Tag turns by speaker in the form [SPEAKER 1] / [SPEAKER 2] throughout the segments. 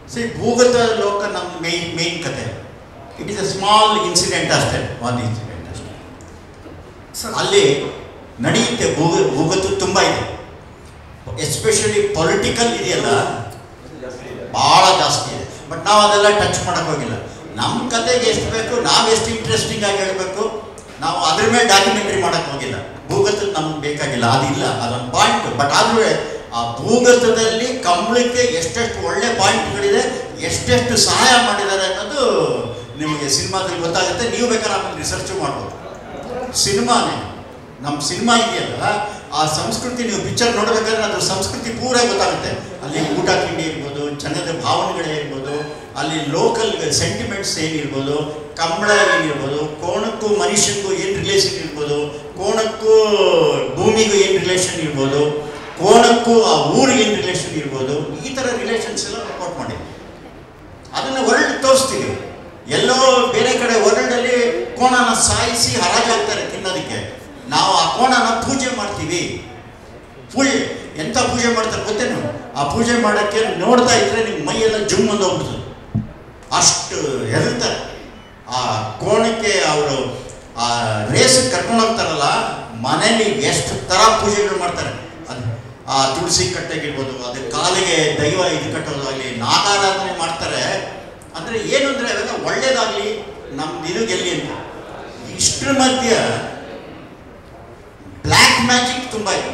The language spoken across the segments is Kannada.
[SPEAKER 1] ಸಿ ಭೂಗತ ಲೋಕ ನಮ್ಮ ಮೇನ್ ಮೇನ್ ಕತೆ it is a small incident ಅಷ್ಟೇ ಒಂದು ಇನ್ಸಿಡೆಂಟ್ ಅಷ್ಟೇ
[SPEAKER 2] ಸರ್
[SPEAKER 1] ಅಲ್ಲಿ ನಡೆಯುತ್ತೆ ಭೂಗ ಭೂಗತ ತುಂಬ ಇದೆ ಎಸ್ಪೆಷಲಿ ಪೊಲಿಟಿಕಲ್ ಇದೆಯಲ್ಲ ಭಾಳ ಜಾಸ್ತಿ ಇದೆ ಬಟ್ ನಾವು ಅದೆಲ್ಲ ಟಚ್ ಮಾಡೋಕೆ ಹೋಗಿಲ್ಲ ನಮ್ಮ ಕತೆಗೆ ಎಷ್ಟು ಬೇಕು ನಾವು ಎಷ್ಟು ಇಂಟ್ರೆಸ್ಟಿಂಗ್ ಆಗಿ ಹೇಳಬೇಕು ನಾವು ಅದ್ರ ಮೇಲೆ ಡಾಕ್ಯುಮೆಂಟ್ರಿ ಮಾಡೋಕೆ ಹೋಗಿಲ್ಲ ಭೂಗತದ ನಮ್ಗೆ ಬೇಕಾಗಿಲ್ಲ ಅದಿಲ್ಲ ಅದೊಂದು ಪಾಯಿಂಟ್ ಬಟ್ ಆದರೂ ಆ ಭೂಗತದಲ್ಲಿ ಕಂಬಳಕ್ಕೆ ಎಷ್ಟೆಷ್ಟು ಒಳ್ಳೆ ಪಾಯಿಂಟ್ಗಳಿದೆ ಎಷ್ಟೆಷ್ಟು ಸಹಾಯ ಮಾಡಿದ್ದಾರೆ ಅನ್ನೋದು ನಿಮಗೆ ಸಿನಿಮಾದಲ್ಲಿ ಗೊತ್ತಾಗುತ್ತೆ ನೀವು ಬೇಕಾದ್ರೆ ಆಮೇಲೆ ರಿಸರ್ಚು ಮಾಡ್ಬೋದು ಸಿನಿಮಾನೇ ನಮ್ಮ ಸಿನಿಮಾ ಇದೆಯಲ್ಲ ಆ ಸಂಸ್ಕೃತಿ ನೀವು ಪಿಕ್ಚರ್ ನೋಡಬೇಕಾದ್ರೆ ಅದ್ರ ಸಂಸ್ಕೃತಿ ಪೂರ ಗೊತ್ತಾಗುತ್ತೆ ಅಲ್ಲಿ ಊಟ ತಿಂಡಿ ಇರ್ಬೋದು ಜನದ ಭಾವನೆಗಳೇ ಇರ್ಬೋದು ಅಲ್ಲಿ ಲೋಕಲ್ ಸೆಂಟಿಮೆಂಟ್ಸ್ ಏನಿರ್ಬೋದು ಕಂಬಳ ಏನಿರ್ಬೋದು ಕೋಣಕ್ಕೂ ಮನುಷ್ಯನಿಗೂ ಏನು ರಿಲೇಷನ್ ಇರ್ಬೋದು ಕೋಣಕ್ಕೂ ಭೂಮಿಗೂ ಏನು ರಿಲೇಷನ್ ಇರ್ಬೋದು ಕೋಣಕ್ಕೂ ಆ ಊರಿಗೆ ಏನು ರಿಲೇಷನ್ ಇರ್ಬೋದು ಈ ಥರ ರಿಲೇಷನ್ಸ್ ಎಲ್ಲ ರಿಪೋರ್ಟ್ ಮಾಡಿದ್ವಿ ಅದನ್ನು ವರ್ಲ್ಡ್ ತೋರಿಸ್ತೀವಿ ಎಲ್ಲೋ ಬೇರೆ ಕಡೆ ವರ್ಲ್ಡಲ್ಲಿ ಕೋಣನ ಸಾಯಿಸಿ ಹರಾಜಾಗ್ತಾರೆ ತಿನ್ನೋದಕ್ಕೆ ನಾವು ಆ ಕೋಣನ ಪೂಜೆ ಮಾಡ್ತೀವಿ ಪೂಜೆ ಎಂಥ ಪೂಜೆ ಮಾಡ್ತಾರೆ ಗೊತ್ತೇನು ಆ ಪೂಜೆ ಮಾಡೋಕ್ಕೆ ನೋಡ್ತಾ ಇದ್ರೆ ನಿಮ್ಮ ಮೈಯೆಲ್ಲ ಜುಮ್ ಅಂತ ಹೋಗ್ಬಿಡ್ತದೆ ಅಷ್ಟು ಹೆದರ್ತಾರೆ ಆ ಕೋಣಕ್ಕೆ ಅವರು ಆ ರೇಸಿಗೆ ಕರ್ಕೊಂಡು ಹೋಗ್ತಾರಲ್ಲ ಮನೇಲಿ ಎಷ್ಟು ಥರ ಪೂಜೆಗಳು ಮಾಡ್ತಾರೆ ಅದು ಆ ತುಳಸಿ ಕಟ್ಟೆಗಿರ್ಬೋದು ಅದು ಕಾಲಿಗೆ ದೈವ ಇದು ಕಟ್ಟೋದಾಗಲಿ ನಾಗಾರಾಧನೆ ಮಾಡ್ತಾರೆ ಅಂದರೆ ಏನು ಅಂದರೆ ಅವೆಲ್ಲ ಒಳ್ಳೇದಾಗಲಿ ನಮ್ಮ ಇದು ಗೆಲ್ಲಿ ಅಂತ ಇಷ್ಟರ ಮಧ್ಯ ಬ್ಲ್ಯಾಕ್ ಮ್ಯಾಜಿಕ್ ತುಂಬ ಇದೆ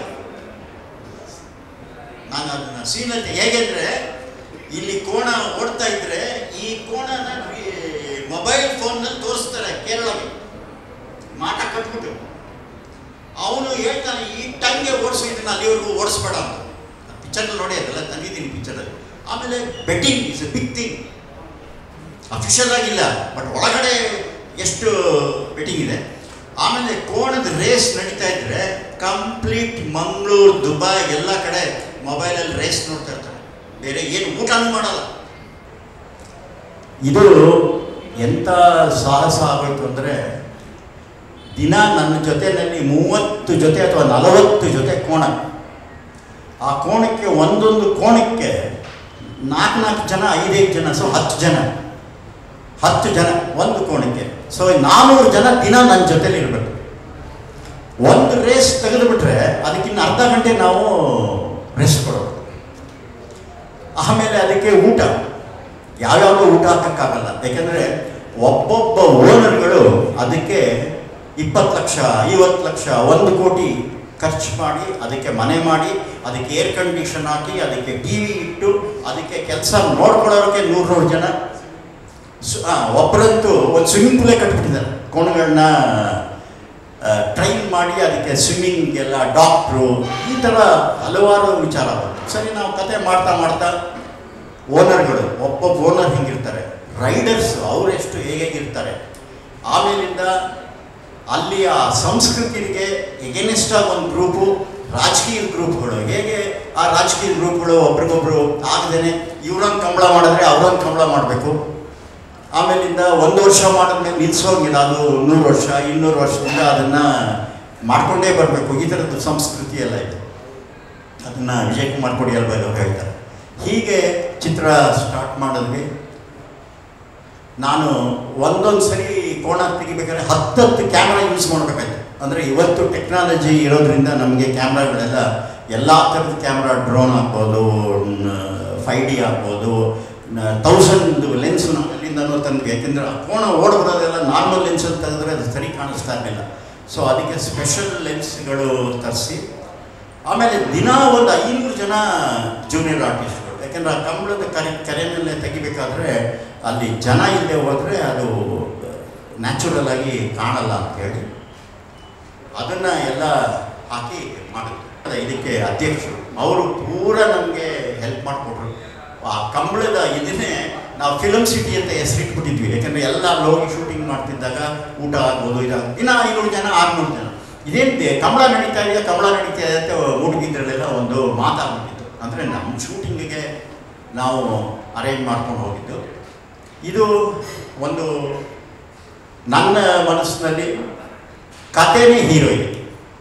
[SPEAKER 1] ನಾನು ಅದನ್ನ ಸೀನತೆ ಹೇಗೆ ಅಂದರೆ ಇಲ್ಲಿ ಕೋಣ ಓಡ್ತಾ ಇದ್ರೆ ಈ ಕೋಣನ ಮೊಬೈಲ್ ಫೋನ್ನಲ್ಲಿ ತೋರಿಸ್ತಾರೆ ಕೇರಳಗೆ ಮಾಟ ಕಟ್ಬಿಟ್ಟು ಅವನು ಹೇಳ್ತಾನೆ ಈ ಟಂಗೆ ಓಡಿಸು ಇದನ್ನ ಅಲ್ಲಿವರೆಗೂ ಓಡಿಸ್ಬೇಡ ಅಂತ ಪಿಕ್ಚರ್ನಲ್ಲಿ ನೋಡಿ ಅದೆಲ್ಲ ತಂದಿದ್ದೀನಿ ಪಿಕ್ಚರಲ್ಲಿ ಆಮೇಲೆ betting is a big thing official ಆಗಿಲ್ಲ ಬಟ್ ಒಳಗಡೆ ಎಷ್ಟು ಬೆಟ್ಟಿಂಗ್ ಇದೆ ಆಮೇಲೆ ಕೋಣದ ರೇಸ್ ನಡೀತಾ ಇದ್ರೆ ಕಂಪ್ಲೀಟ್ ಮಂಗಳೂರು ದುಬೈ ಎಲ್ಲ ಕಡೆ ಮೊಬೈಲಲ್ಲಿ ರೇಸ್ ನೋಡ್ತಾ ಇರ್ತಾರೆ ಬೇರೆ ಏನು ಊಟನೂ ಮಾಡಲ್ಲ ಇದು ಎಂಥ ಸಾಹಸ ಆಗೋಯ್ತು ಅಂದರೆ ದಿನ ನನ್ನ ಜೊತೆಯಲ್ಲಿ ಮೂವತ್ತು ಜೊತೆ ಅಥವಾ ನಲವತ್ತು ಜೊತೆ ಕೋಣ ಆ ಕೋಣಕ್ಕೆ ಒಂದೊಂದು ಕೋಣಕ್ಕೆ ನಾಲ್ಕು ನಾಲ್ಕು ಜನ ಐದೈದು ಜನ ಸೊ ಹತ್ತು ಜನ ಹತ್ತು ಜನ ಒಂದು ಕೋಣಕ್ಕೆ ಸೊ ನಾನ್ನೂರು ಜನ ದಿನ ನನ್ನ ಜೊತೆಲಿ ಇರಬೇಕು ಒಂದು ರೇಸ್ ತೆಗೆದುಬಿಟ್ರೆ ಅದಕ್ಕಿನ್ನ ಅರ್ಧ ಗಂಟೆ ನಾವು ರೆಸ್ಟ್ ಕೊಡೋದು ಆಮೇಲೆ ಅದಕ್ಕೆ ಊಟ ಯಾವ್ಯಾವ ಊಟ ಹಾಕೋಕ್ಕಾಗಲ್ಲ ಯಾಕೆಂದರೆ ಒಬ್ಬೊಬ್ಬ ಓನರ್ಗಳು ಅದಕ್ಕೆ ಇಪ್ಪತ್ತು ಲಕ್ಷ ಐವತ್ತು ಲಕ್ಷ ಒಂದು ಕೋಟಿ ಖರ್ಚು ಮಾಡಿ ಅದಕ್ಕೆ ಮನೆ ಮಾಡಿ ಅದಕ್ಕೆ ಏರ್ ಕಂಡೀಷನ್ ಹಾಕಿ ಅದಕ್ಕೆ ಟಿ ವಿ ಇಟ್ಟು ಅದಕ್ಕೆ ಕೆಲಸ ನೋಡ್ಕೊಳ್ಳೋರಿಗೆ ನೂರು ನೂರು ಜನ ಸು ಒಬ್ಬರಂತೂ ಒಂದು ಸ್ವಿಮ್ಮಿಂಗ್ ಪೂಲೇ ಕಟ್ಬಿಟ್ಟಿದ್ದಾರೆ ಕೋಣಗಳನ್ನ ಟ್ರೈನ್ ಮಾಡಿ ಅದಕ್ಕೆ ಸ್ವಿಮ್ಮಿಂಗ್ ಎಲ್ಲ ಡಾಕ್ಟ್ರು ಈ ಥರ ಹಲವಾರು ವಿಚಾರ ಬರುತ್ತೆ ಸರಿ ನಾವು ಕತೆ ಮಾಡ್ತಾ ಮಾಡ್ತಾ ಓನರ್ಗಳು ಒಬ್ಬೊಬ್ಬ ಓನರ್ ಹಿಂಗಿರ್ತಾರೆ ರೈಡರ್ಸ್ ಅವರೆಷ್ಟು ಹೇಗಿರ್ತಾರೆ ಆಮೇಲಿಂದ ಅಲ್ಲಿ ಆ ಸಂಸ್ಕೃತಿಗೆ ಎಗೇನೆಸ್ಟ್ ಆಗಿ ಒಂದು ಗ್ರೂಪು ರಾಜಕೀಯ ಗ್ರೂಪ್ಗಳು ಹೇಗೆ ಆ ರಾಜಕೀಯ ಗ್ರೂಪ್ಗಳು ಒಬ್ರಿಗೊಬ್ರು ಆಗದೇನೆ ಇವ್ರೊಂದು ಕಂಬಳ ಮಾಡಿದ್ರೆ ಅವ್ರೊಂದು ಕಂಬಳ ಮಾಡಬೇಕು ಆಮೇಲಿಂದ ಒಂದು ವರ್ಷ ಮಾಡಿದ್ಮೇಲೆ ನಿಲ್ಲಿಸೋಂಗಿಲ್ಲ ಅದು ನೂರು ವರ್ಷ ಇನ್ನೂರು ವರ್ಷದಿಂದ ಅದನ್ನು ಮಾಡ್ಕೊಂಡೇ ಬರಬೇಕು ಈ ಥರದ್ದು ಸಂಸ್ಕೃತಿ ಎಲ್ಲ ಇದೆ ಅದನ್ನು ವಿಜಯ್ ಕುಮಾರ್ ಕೊಡಿಯಲ್ ಬೈಲು ಹೇಳ್ತಾರೆ ಹೀಗೆ ಚಿತ್ರ ಸ್ಟಾರ್ಟ್ ಮಾಡಿದ್ವಿ ನಾನು ಒಂದೊಂದು ಸರಿ ಕೋಣ ತೆಗಿಬೇಕಾದ್ರೆ ಹತ್ತತ್ತು ಕ್ಯಾಮ್ರಾ ಯೂಸ್ ಮಾಡಬೇಕಾಯ್ತು ಅಂದರೆ ಇವತ್ತು ಟೆಕ್ನಾಲಜಿ ಇರೋದ್ರಿಂದ ನಮಗೆ ಕ್ಯಾಮ್ರಾಗಳೆಲ್ಲ ಎಲ್ಲ ಥರದ ಕ್ಯಾಮ್ರಾ ಡ್ರೋನ್ ಆಗ್ಬೋದು ಫೈ ಡಿ ಆಗ್ಬೋದು ತೌಸಂಡ್ ಲೆನ್ಸ್ ನಾವು ಎಲ್ಲಿಂದನೂ ತಂದ್ವಿ ಯಾಕೆಂದರೆ ಆ ಕೋಣ ಓಡಬರೋದೆಲ್ಲ ನಾರ್ಮಲ್ ಲೆನ್ಸಲ್ಲಿ ತೆಗೆದ್ರೆ ಅದು ಸರಿ ಕಾಣಿಸ್ತಾ ಇರಲಿಲ್ಲ ಸೊ ಅದಕ್ಕೆ ಸ್ಪೆಷಲ್ ಲೆನ್ಸ್ಗಳು ತರಿಸಿ ಆಮೇಲೆ ದಿನ ಒಂದು ಐನೂರು ಜನ ಜೂನಿಯರ್ ಆರ್ಟಿಸ್ಟ್ಗಳು ಯಾಕೆಂದರೆ ಆ ಕಂಬಳದ ಕರೆ ಕೆರೆ ಮೇಲೆ ತೆಗಿಬೇಕಾದ್ರೆ ಅಲ್ಲಿ ಜನ ಇಲ್ಲದೆ ಹೋದರೆ ಅದು ನ್ಯಾಚುರಲ್ ಆಗಿ ಕಾಣಲ್ಲ ಅಂತ ಹೇಳಿ ಅದನ್ನು ಎಲ್ಲ ಹಾಕಿ ಮಾಡಿದ್ರು ಅದೇ ಇದಕ್ಕೆ ಅಧ್ಯಕ್ಷರು ಅವರು ಪೂರ ನಮಗೆ ಹೆಲ್ಪ್ ಮಾಡಿಕೊಟ್ರು ಆ ಕಂಬಳದ ಇದನ್ನೇ ನಾವು ಫಿಲಮ್ ಸಿಟಿ ಅಂತ ಹೆಸರಿಟ್ಬಿಟ್ಟಿದ್ವಿ ಯಾಕಂದರೆ ಎಲ್ಲ ಹೋಗಿ ಶೂಟಿಂಗ್ ಮಾಡ್ತಿದ್ದಾಗ ಊಟ ಆಗ್ಬೋದು ಇದಾಗ ದಿನ ಐನೂರು ಜನ ಆರುನೂರು ಜನ ಇದೇನಿದೆ ಕಂಬಳ ನಡೀತಾ ಇದೆ ಕಂಬಳ ನಡೀತಾ ಇದೆ ಅಂತ ಮೂಡುಬಿದ್ರಲ್ಲೆಲ್ಲ ಒಂದು ಮಾತಾಗ್ಬಿಟ್ಟಿತ್ತು ಅಂದರೆ ನಮ್ಮ ಶೂಟಿಂಗಿಗೆ ನಾವು ಅರೇಂಜ್ ಮಾಡ್ಕೊಂಡು ಹೋಗಿದ್ದು ಇದು ಒಂದು ನನ್ನ ಮನಸ್ಸಿನಲ್ಲಿ ಕಥೆನೇ ಹೀರೋ ಇದೆ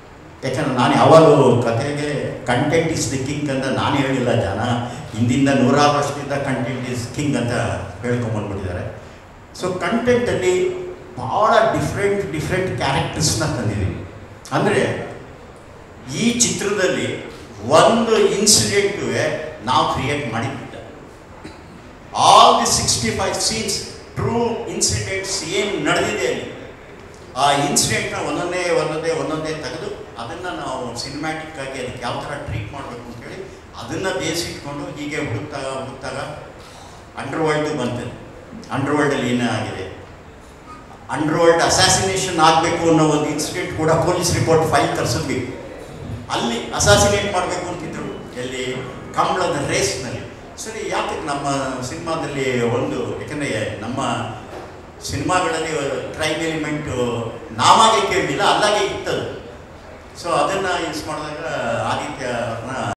[SPEAKER 1] ಯಾಕಂದ್ರೆ ನಾನು ಯಾವಾಗಲೂ ಕತೆಗೆ ಕಂಟೆಂಟ್ ಇಸ್ ದಿ ಕಿಂಗ್ ಅಂತ ನಾನು ಹೇಳಿಲ್ಲ ಜನ ಹಿಂದಿಂದ ನೂರಾರು ವರ್ಷದಿಂದ ಕಂಟೆಂಟ್ ಇಸ್ ಕಿಂಗ್ ಅಂತ ಹೇಳ್ಕೊಂಬಂದ್ಬಿಟ್ಟಿದ್ದಾರೆ ಸೊ ಕಂಟೆಂಟಲ್ಲಿ ಭಾಳ ಡಿಫ್ರೆಂಟ್ ಡಿಫ್ರೆಂಟ್ ಕ್ಯಾರೆಕ್ಟರ್ಸ್ನ ತಂದಿದ್ದೀವಿ ಅಂದರೆ ಈ ಚಿತ್ರದಲ್ಲಿ ಒಂದು ಇನ್ಸಿಡೆಂಟು ನಾವು ಕ್ರಿಯೇಟ್ ಮಾಡಿದ್ದಿಲ್ಲ all the sixty five scenes true incidents ಏನು ನಡೆದಿದೆ ಅಲ್ಲಿ ಆ ಇನ್ಸಿಡೆಂಟ್ನ ಒಂದೊಂದೇ ಒಂದೊಂದೇ ಒಂದೊಂದೇ ತೆಗೆದು ಅದನ್ನು ನಾವು ಸಿನಿಮ್ಯಾಟಿಕ್ ಆಗಿ ಅದಕ್ಕೆ ಯಾವ ಥರ ಟ್ರೀಟ್ ಮಾಡಬೇಕು ಅಂತೇಳಿ ಅದನ್ನು ಬೇಸಿಟ್ಕೊಂಡು ಹೀಗೆ ಹುಡುಕ್ತಾಗ ಹುಡುಕ್ತಾಗ ಅಂಡರ್ ವರ್ಲ್ಡ್ ಬಂತು ಅಂಡರ್ ವರ್ಲ್ಡಲ್ಲಿ ಏನಾಗಿದೆ ಅಂಡರ್ ವರ್ಲ್ಡ್ ಅಸಾಸಿನೇಷನ್ ಆಗಬೇಕು ಅನ್ನೋ ಒಂದು ಇನ್ಸಿಡೆಂಟ್ ಕೂಡ ಪೊಲೀಸ್ ರಿಪೋರ್ಟ್ ಫೈಲ್ ತರಿಸಿದ್ವಿ ಅಲ್ಲಿ ಅಸಾಸಿನೇಟ್ ಮಾಡಬೇಕು ಅಂತಿದ್ರು ಎಲ್ಲಿ ಕಂಬಳದ ರೇಸ್ನಲ್ಲಿ ಸರಿ ಯಾಕೆ ನಮ್ಮ ಸಿನಿಮಾದಲ್ಲಿ ಒಂದು ಯಾಕಂದರೆ ನಮ್ಮ ಸಿನಿಮಾಗಳಲ್ಲಿ ಕ್ರೈಮ್ ಎಲಿಮೆಂಟು ನಾವಾಗೆ ಕೇಳಲಿಲ್ಲ ಅಲ್ಲಾಗೆ ಇತ್ತದು ಸೊ ಅದನ್ನು ಯೂಸ್ ಮಾಡಿದಾಗ ಆದಿತ್ಯ ಅವ್ರನ್ನ